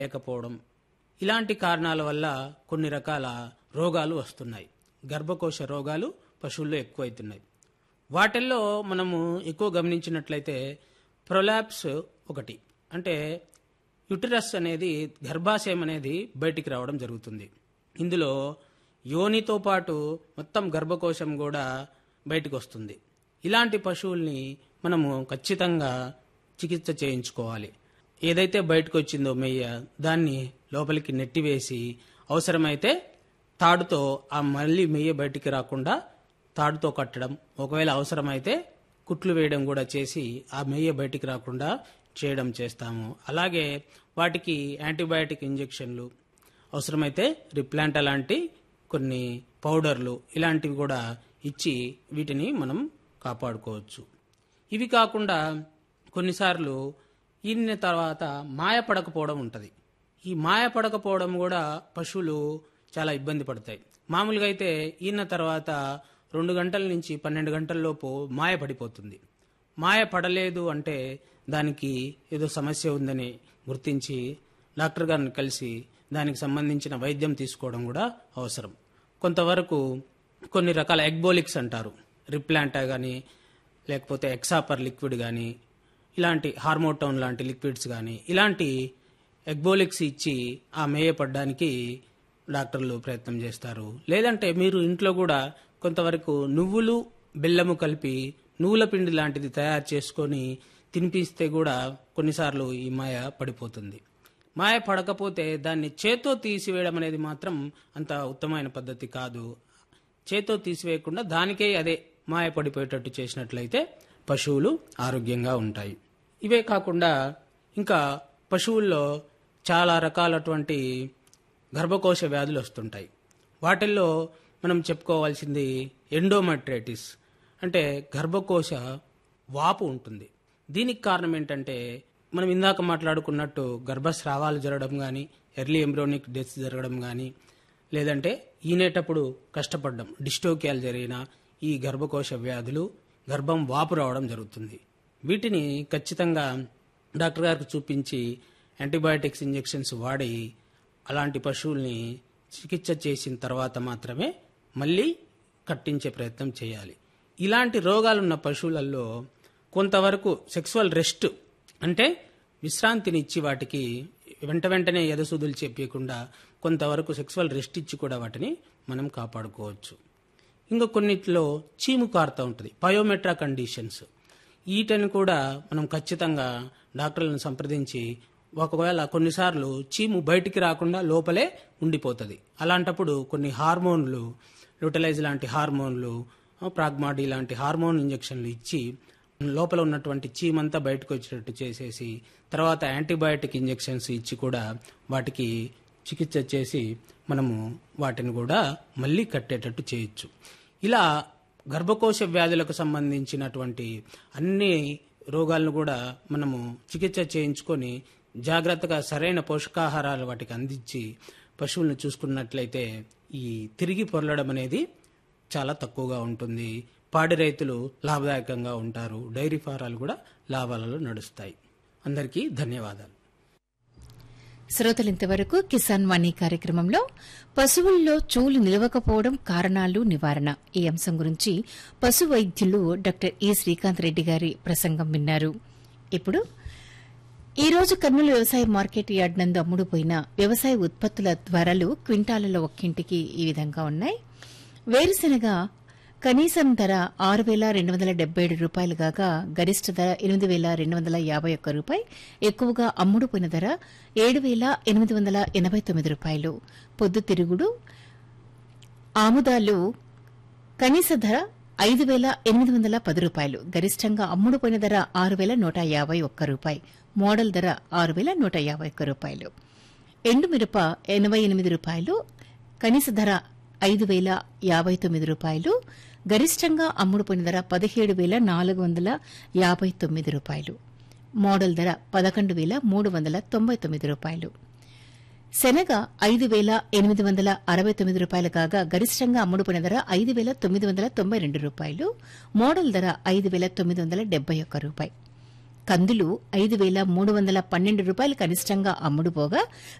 లేకపోవడం ఇలాంటి కారణాల వల్ల కొన్ని రకాల రోగాలు వస్తున్నాయి గర్భకోశ రోగాలు పశువుల్లో ఎక్కువైతున్నాయి వాటిల్లో మనము ఎక్కువ గమనించినట్లయితే ప్రొలాప్స్ ఒకటి అంటే యుటరస్ అనేది గర్భాశయం అనేది బయటికి రావడం జరుగుతుంది ఇందులో యోనితో పాటు మొత్తం గర్భకోశం కూడా బయటకు వస్తుంది ఇలాంటి పశువుల్ని మనము ఖచ్చితంగా చికిత్స చేయించుకోవాలి ఏదైతే బయటకు వచ్చిందో మెయ్య దాన్ని లోపలికి నెట్టివేసి అవసరమైతే తాడుతో ఆ మళ్ళీ మెయ్య బయటికి రాకుండా తాడుతో కట్టడం ఒకవేళ అవసరమైతే కుట్లు వేయడం కూడా చేసి ఆ మెయ్య బయటికి రాకుండా చేయడం చేస్తాము అలాగే వాటికి యాంటీబయాటిక్ ఇంజెక్షన్లు అవసరమైతే రిప్లాంట్ లాంటి కొన్ని పౌడర్లు ఇలాంటివి కూడా ఇచ్చి వీటిని మనం కాపాడుకోవచ్చు ఇవి కాకుండా కొన్నిసార్లు ఈనిన తర్వాత మాయపడకపోవడం ఉంటుంది ఈ మాయపడకపోవడం కూడా పశువులు చాలా ఇబ్బంది పడతాయి మామూలుగా అయితే ఈన తర్వాత రెండు గంటల నుంచి పన్నెండు గంటల లోపు మాయ పడిపోతుంది మాయ పడలేదు అంటే దానికి ఏదో సమస్య ఉందని గుర్తించి డాక్టర్ గారిని కలిసి దానికి సంబంధించిన వైద్యం తీసుకోవడం కూడా అవసరం కొంతవరకు కొన్ని రకాల ఎగ్బోలిక్స్ అంటారు రిప్లాంటా కానీ లేకపోతే ఎక్సాపర్ లిక్విడ్ కానీ ఇలాంటి హార్మోటోన్ లాంటి లిక్విడ్స్ కానీ ఇలాంటి ఎగ్బోలిక్స్ ఇచ్చి ఆ మేయపడడానికి డాక్టర్లు ప్రయత్నం చేస్తారు లేదంటే మీరు ఇంట్లో కూడా కొంతవరకు నువ్వులు బెల్లము కలిపి నువ్వుల పిండి లాంటిది తయారు చేసుకొని తినిపిస్తే కూడా కొన్నిసార్లు ఈ మాయ పడిపోతుంది మాయ పడకపోతే దాన్ని చేతో తీసివేయడం అనేది మాత్రం అంత ఉత్తమమైన పద్ధతి కాదు చేతో తీసివేయకుండా దానికే అదే మాయ పడిపోయేటట్టు చేసినట్లయితే పశువులు ఆరోగ్యంగా ఉంటాయి ఇవే కాకుండా ఇంకా పశువుల్లో చాలా రకాలటువంటి గర్భకోశ వ్యాధులు వస్తుంటాయి వాటిల్లో మనం చెప్పుకోవాల్సింది ఎండోమెట్రైటిస్ అంటే గర్భకోశ వాపు ఉంటుంది దీనికి కారణం ఏంటంటే మనం ఇందాక మాట్లాడుకున్నట్టు గర్భస్రావాలు జరగడం కానీ ఎర్లీ ఎంబ్రోనిక్ డెత్స్ జరగడం కానీ లేదంటే ఈనేటప్పుడు కష్టపడడం డిస్టోకియాలు జరిగిన ఈ గర్భకోశ వ్యాధులు గర్భం వాపు రావడం జరుగుతుంది వీటిని ఖచ్చితంగా డాక్టర్ గారికి చూపించి యాంటీబయాటిక్స్ ఇంజెక్షన్స్ వాడి అలాంటి పశువుల్ని చికిత్స చేసిన తర్వాత మాత్రమే మళ్ళీ కట్టించే ప్రయత్నం చేయాలి ఇలాంటి రోగాలున్న పశువులలో కొంతవరకు సెక్సువల్ రెస్ట్ అంటే విశ్రాంతినిచ్చి వాటికి వెంట వెంటనే ఎదసూదులు చెప్పకుండా కొంతవరకు సెక్సువల్ రెస్ట్ ఇచ్చి కూడా వాటిని మనం కాపాడుకోవచ్చు ఇంకా కొన్నిట్లో చీము కారుతూ ఉంటుంది పయోమెట్రా కండిషన్స్ వీటిని కూడా మనం ఖచ్చితంగా డాక్టర్లను సంప్రదించి ఒకవేళ కొన్నిసార్లు చీము బయటికి రాకుండా లోపలే ఉండిపోతుంది అలాంటప్పుడు కొన్ని హార్మోన్లు యూటిలైజ్ లాంటి హార్మోన్లు ప్రాగ్మాడీ లాంటి హార్మోన్ ఇంజెక్షన్లు ఇచ్చి లోపల ఉన్నటువంటి చీమంతా బయటకు వచ్చేటట్టు చేసేసి తర్వాత యాంటీబయాటిక్ ఇంజెక్షన్స్ ఇచ్చి కూడా వాటికి చికిత్స చేసి మనము వాటిని కూడా మళ్ళీ కట్టేటట్టు చేయొచ్చు ఇలా గర్భకోశ వ్యాధులకు సంబంధించినటువంటి అన్ని రోగాలను కూడా మనము చికిత్స చేయించుకొని జాగ్రత్తగా సరైన పోషకాహారాలు వాటికి అందించి పశువులను చూసుకున్నట్లయితే ఈ తిరిగి పొరలడం అనేది చాలా తక్కువగా ఉంటుంది పాడి రైతులు లాభదాయకంగా ఉంటారు డైరీ ఫారాలు కూడా లాభాలలో నడుస్తాయి అందరికీ ధన్యవాదాలు శ్రోతలింతవరకు కిసాన్ వాణి కార్యక్రమంలో పశువుల్లో చూలు నిలవకపోవడం కారణాలు నివారణ ఈ అంశం గురించి పశు వైద్యులు డాక్టర్ ఏ శ్రీకాంత్ రెడ్డి గారి ప్రసంగం విన్నారు ఇప్పుడు ఈ రోజు కర్నూలు వ్యవసాయ మార్కెట్ యార్డ్ నందు అమ్ముడుపోయిన వ్యవసాయ ఉత్పత్తుల ధరలు క్వింటాలలో ఒక్కింటికి ఈ విధంగా ఉన్నాయి వేరుశెనగ కనీసం ధర ఆరు వేల రెండు వందల డెబ్బై ఏడు రూపాయలు కాగా గరిష్ట ధర ఎనిమిది వేల రెండు వందల యాభై ఒక్క రూపాయి ఎక్కువగా అమ్ముడుపోయిన ధర ఏడు వేల ఎనిమిది వందల ఎనబై తొమ్మిది రూపాయలు పొద్దుతిరుగుడు ఆముదాలు కనీస ధర ఐదు వేల ఎనిమిది వందల పది రూపాయలు గరిష్టంగా అమ్ముడుపోయిన ధర ఆరు వేల నూట యాభై ఒక్క రూపాయి మోడల్ ధర ఆరు వేల నూట యాభై ఒక్క రూపాయలు ఎండుమిరప ఎనభై ఎనిమిది రూపాయలు కనీస ధర ఐదు వేల యాభై తొమ్మిది రూపాయలు గరిష్టంగా అమ్ముడుపోయిన ధర పదిహేడు వేల నాలుగు వందల యాభై తొమ్మిది రూపాయలు మోడల్ ధర పదకొండు వేల మూడు వందల తొంభై తొమ్మిది రూపాయలు శనగ ఐదు వేల ఎనిమిది వందల అరవై తొమ్మిది రూపాయలు కాగా గరిష్టంగా అమ్ముడుపోయిన ధర ఐదు వేల తొమ్మిది వందల తొంభై రెండు రూపాయలు మోడల్ ధర ఐదు వేల తొమ్మిది వందల డెబ్బై ఒక్క రూపాయి కందులు ఐదు వేల మూడు వందల పన్నెండు రూపాయలు కనిష్టంగా అమ్ముడుపోగా